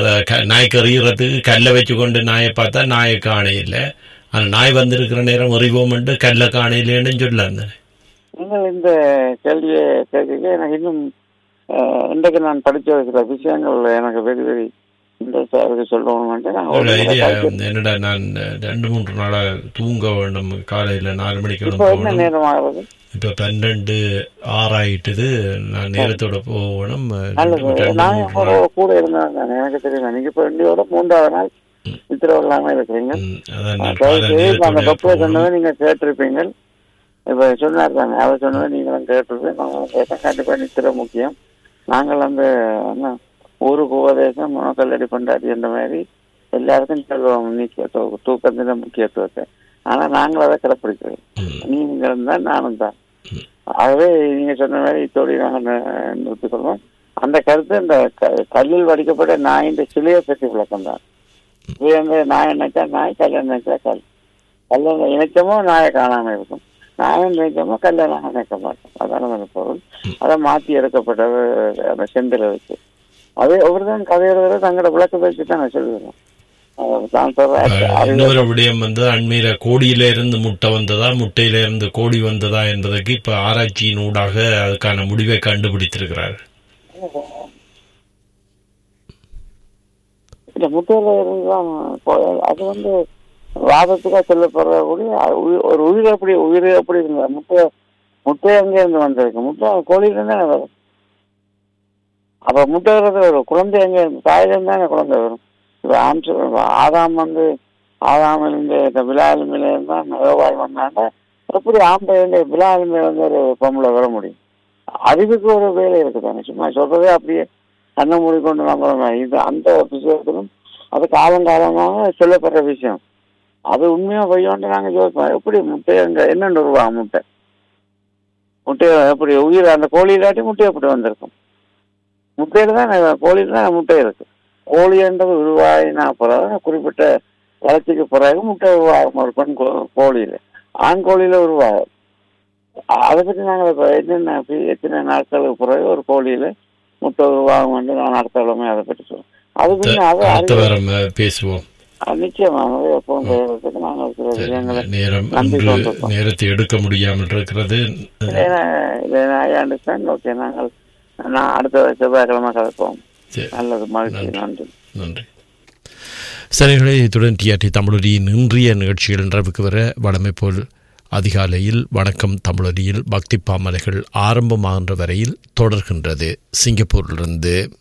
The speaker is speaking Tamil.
அதை க- நாய்க்கு எறிகிறதுக்கு கல்லை வச்சு கொண்டு நாயை பார்த்தா நாயை காணையில் அந்த நாய் வந்திருக்கிற நேரம் எறிவோம்ட்டு கல்லை காணையிலேன்னு சொல்ல இருந்தேன் நீங்கள் இந்த கேள்வியை கேட்க எனக்கு இன்னும் அஹ், இன்றைக்கு நான் படிச்ச சில விஷயங்கள் எனக்கு வெரி வெரி இன்ட்ரெஸ்டாக சொல்லணும்ட்டு நான் ஒரு இது தடவை படிச்சேன். என்னடா நான் ரெண்டு மூன்று நாளா தூங்க வேண்டும் காலையில நாலு மணிக்கு இப்போ என்ன போகணும் நேரம் ஆகுது இப்ப பன்னெண்டு ஆறாயிட்டுது நான் நேரத்தோட போகணும் நல்லது ரெண்டு நான் மூன்று கூட நாள் கூட இருந்தாங்க எனக்கு தெரியும் நீங்க இப்போ இன்னையோட மூன்றாவது நாள் நித்திரவு இல்லாம இருக்கிறீங்க ம், அதான் நான் தயவு காலை செய்து இப்ப அந்த நேரத்தோட பப்புவை போகணும் சொன்னதை நீங்க கேட்டிருப்பீங்க இப்ப சொன்னார் தானே அவர் சொன்னதை நீங்களும் கேட்டிருப்பீங்க நாங்களும் கேட்டோம் கண்டிப்பா நித்திர முக்கியம் நாங்கள் அந்த என்ன ஊருக்கு உபதேசம் கல்லடி பண்டாடி என்ற மாதிரி எல்லாருக்கும் சொல்லுவோம் நீக்க தூக்கத்தின முக்கியத்துவத்தை ஆனா நாங்கள் அதை கடைப்பிடிக்கிறோம் ம், நீங்களும் தான் நானும் தான் ஆகவே நீங்க சொன்ன மாதிரி இத்தோடு நாங்கள் நி- நிறுத்திக் கொள்வோம் அந்த கருத்து இந்த க- கல்லில் வடிக்கப்பட்ட நாயின் சிலையை பற்றி விளக்கம் தான் இது வந்து நாய் நினைச்சா நாய் கல்லை நினைச்சா கல் கல்லை இணைச்சமோ நாயை காணாம இருக்கும் நாயை நினைச்சமோ கல்லை நாங்கள் நினைக்க மாட்டோம் அதான அந்த பொருள் அதை மாற்றி எடுக்கப்பட்டது அந்த செந்தில வச்சு அதே ஒவ்வொருத்தரும் கதை எழுதுறது தங்களோட விளக்கத்தை வச்சு தான் நான் சொல்லுவேன் அஹ் தான் சொல்ற அஹ், அறிவு இன்னொரு விடயம் வந்து அண்மையில கோடியில இருந்து முட்டை வந்ததா முட்டையில இருந்து கோடி வந்ததா என்பதற்கு இப்ப ஆராய்ச்சியின் ஊடாக அதுக்கான முடிவை கண்டுபிடித்திருக்கிறார் இந்த முட்டையில இருந்துதான் போ- அது வந்து வாதத்துக்காக சொல்லப்படுற கூடிய அது உயி- ஒரு உயிர் எப்படி உயிர் எப்படி இருந்த முட்டை முட்டை எங்க இருந்து வந்திருக்கு முட்டை கோழியில இருந்து தானே வரும் அப்ப முட்டை வர்றது ஒரு குழந்தை எங்க இருந்து தாயில இருந்து தானே குழந்தை வரும் இப்ப ஆம்ச ஆதாம் வந்து ஆதாம் இருந்து இந்த விழாலுமையில இருந்தா யோகால் வந்தாண்டா எப்படி ஆம்பளை இருந்து விழாலுமையில வந்து ஒரு பொம்பளை வர முடியும் அறிவுக்கு ஒரு வேலை இருக்குதானே சும்மா சொல்றதே அப்படியே கண்ணை மூடிக்கொண்டு நம்புறோம் இது அந்த ஒரு விஷயத்திலும் அது காலங்காலமாக சொல்லப்படுற விஷயம் அது உண்மையா பொய்யோன்ட்டு நாங்க யோசிப்போம் எப்படி முட்டை அங்க என்னென்னு ரூபாங்க முட்டை முட்டை எப்படி உயிர் அந்த கோழி இல்லாட்டி முட்டை எப்படி வந்திருக்கும் முட்டையில தான் கோழியில தான் முட்டை இருக்கு கோழி என்றது உருவாயினா பிறகு குறிப்பிட்ட வளர்ச்சிக்கு பிறகு முட்டை உருவாகும் ஒரு பெண் கோ- கோழியில ஆண் கோழியில உருவாகும் அதை பற்றி நாங்கள் இப்போ என்னென்ன பி- எத்தனை நாட்களுக்கு பிறகு ஒரு கோழியில முட்டை உருவாகும் என்று நான் அடுத்தவளுமே அதை பற்றி சொல்லுவேன் அது பின்ன அது அடுத்த அறிவு- வாரம் அஹ், பேசுவோம் அது நிச்சயமானது எப்பவும் செய்யறதுக்கு நாங்கள் சில விஷயங்களை நேரம் நம்பி இன்று கொண்டிருக்கோம். நேரத்தை எடுக்க முடியாமல் இருக்கிறது ஐ அண்டர்ஸ்டாண்ட் ஓகே நாங்கள் நான் அடுத்த செவ்வாய்க்கிழமை கலப்போம் சரி, நல்லது மகிழ்ச்சி நன்றி நன்றி சரிகளே இத்துடன் டிஆர்டி தமிழொலியின் இன்றைய நிகழ்ச்சிகள் நிறைவுக்கு வர வழமை போல் அதிகாலையில் வணக்கம் தமிழொலியில் பக்தி பாமலைகள் ஆரம்பமாகின்ற வரையில் தொடர்கின்றது சிங்கப்பூரிலிருந்து